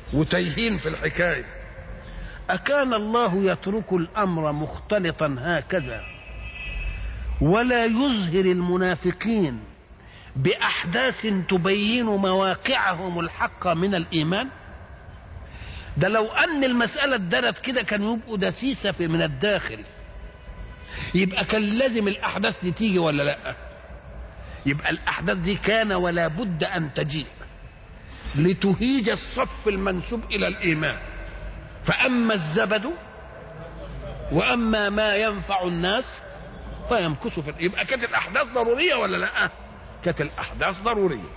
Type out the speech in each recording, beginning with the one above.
وتيهين في الحكايه أكان الله يترك الأمر مختلطا هكذا ولا يظهر المنافقين بأحداث تبين مواقعهم الحق من الإيمان ده لو أن المسألة اتدرت كده كانوا يبقوا دسيسة في من الداخل يبقى كان لازم الأحداث دي تيجي ولا لأ يبقى الأحداث دي كان ولا بد أن تجيء لتهيج الصف المنسوب إلى الإيمان فأما الزبد وأما ما ينفع الناس فيمكث في يبقى كانت الأحداث ضرورية ولا لا؟ كانت الأحداث ضرورية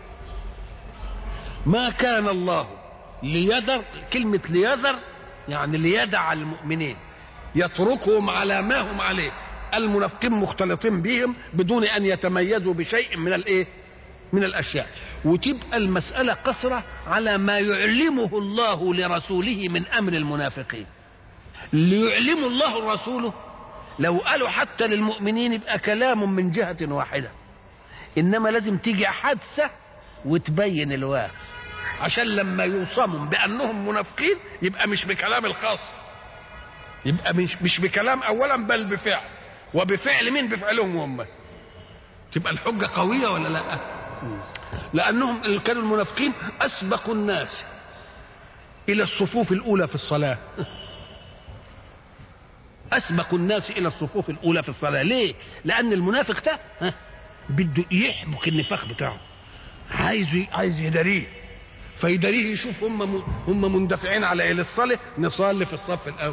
ما كان الله ليذر كلمة ليذر يعني ليدع المؤمنين يتركهم على ما هم عليه المنافقين مختلطين بهم بدون أن يتميزوا بشيء من الإيه؟ من الأشياء وتبقى المسألة قصرة على ما يعلمه الله لرسوله من أمر المنافقين ليعلم الله رسوله لو قالوا حتى للمؤمنين يبقى كلام من جهة واحدة إنما لازم تيجي حادثة وتبين الواقع عشان لما يوصموا بأنهم منافقين يبقى مش بكلام الخاص يبقى مش مش بكلام أولا بل بفعل وبفعل مين بفعلهم هم تبقى الحجة قوية ولا لا لأنهم كانوا المنافقين أسبقوا الناس إلى الصفوف الأولى في الصلاة أسبقوا الناس إلى الصفوف الأولى في الصلاة ليه؟ لأن المنافق ده ها، بده يحبك النفاق بتاعه عايز عايز يداريه فيداريه يشوف هم هم مندفعين على ايه للصلاه نصلي في الصف الاول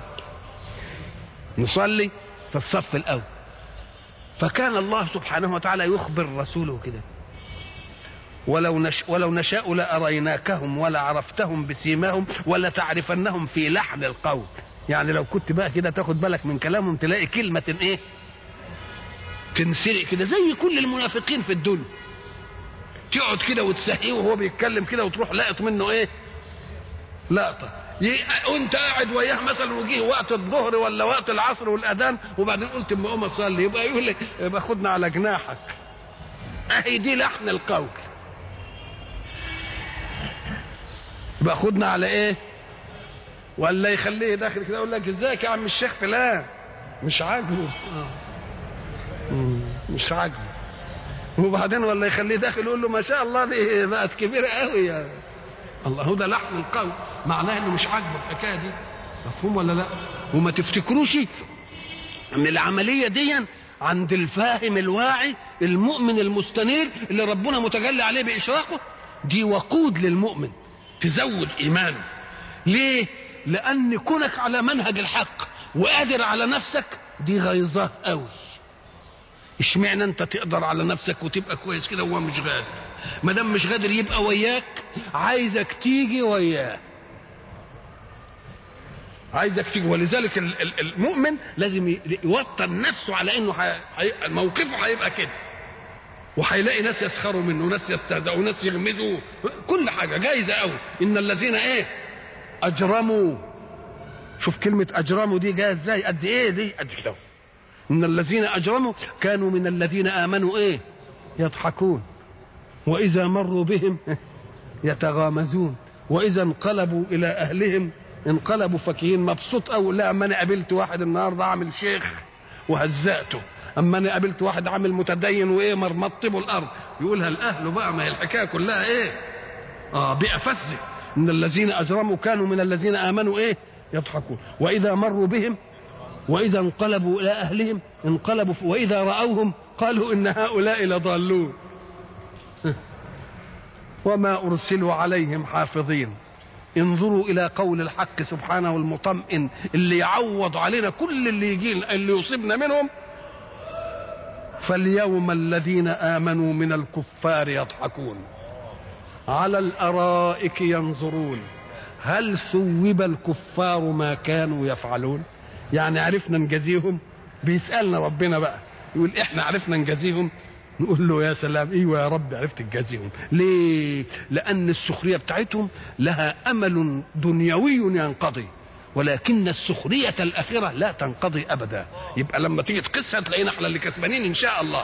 نصلي في الصف الاول فكان الله سبحانه وتعالى يخبر رسوله كده ولو نش ولو نشاء لاريناكهم ولعرفتهم بسيماهم ولتعرفنهم في لحن القول يعني لو كنت بقى كده تاخد بالك من كلامهم تلاقي كلمه ايه تنسرق كده زي كل المنافقين في الدنيا تقعد كده وتسهيه وهو بيتكلم كده وتروح لاقط منه ايه لقطه ي- وانت قاعد وياه مثلا وجيه وقت الظهر ولا وقت العصر والاذان وبعدين قلت اما اقوم اصلي يبقى يقول لك يبقى خدنا على جناحك اهي دي لحن القول يبقى خدنا على ايه ولا يخليه داخل كده يقول لك ازيك يا عم الشيخ فلان مش عاجبه مم، مش عاجبه وبعدين ولا يخليه داخل يقول له ما شاء الله دي بقت كبيره قوي يا الله هو ده لحن القول معناه انه مش عاجبه الحكايه دي مفهوم ولا لا وما تفتكروش ان العمليه دي عند الفاهم الواعي المؤمن المستنير اللي ربنا متجلى عليه باشراقه دي وقود للمؤمن تزود ايمانه ليه لان كونك على منهج الحق وقادر على نفسك دي غيظاه قوي اشمعنى انت تقدر على نفسك وتبقى كويس كده وهو مش قادر ما دام مش قادر يبقى وياك عايزك تيجي وياه عايزك تيجي ولذلك ال- ال- المؤمن لازم ي- يوطن نفسه على انه حي... حي... موقفه هيبقى كده وهيلاقي ناس يسخروا منه وناس يستهزئوا وناس يغمزوا كل حاجه جايزه قوي ان الذين ايه اجرموا شوف كلمه اجرموا دي جايه ازاي قد ايه دي قد كده ان الذين اجرموا كانوا من الذين امنوا ايه يضحكون واذا مروا بهم يتغامزون واذا انقلبوا الى اهلهم انقلبوا فكهين مبسوط او لا اما انا قابلت واحد النهارده عامل شيخ وهزأته اما انا قابلت واحد عامل متدين وايه مرمطبه الارض يقولها الاهل بقى ما هي الحكايه كلها ايه اه بأفزه ان الذين اجرموا كانوا من الذين امنوا ايه يضحكون واذا مروا بهم واذا انقلبوا الى اهلهم انقلبوا واذا راوهم قالوا ان هؤلاء لضالون وما ارسلوا عليهم حافظين انظروا الى قول الحق سبحانه المطمئن اللي يعوض علينا كل اللي يجي اللي يصيبنا منهم فاليوم الذين امنوا من الكفار يضحكون على الارائك ينظرون هل ثوب الكفار ما كانوا يفعلون يعني عرفنا نجازيهم بيسالنا ربنا بقى يقول احنا عرفنا نجازيهم نقول له يا سلام ايوه يا رب عرفت تجازيهم ليه لان السخريه بتاعتهم لها امل دنيوي ينقضي ولكن السخرية الأخيرة لا تنقضي أبدا يبقى لما تيجي تقيسها تلاقينا احنا اللي كسبانين إن شاء الله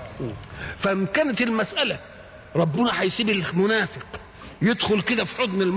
فإن كانت المسألة ربنا هيسيب المنافق يدخل كده في حضن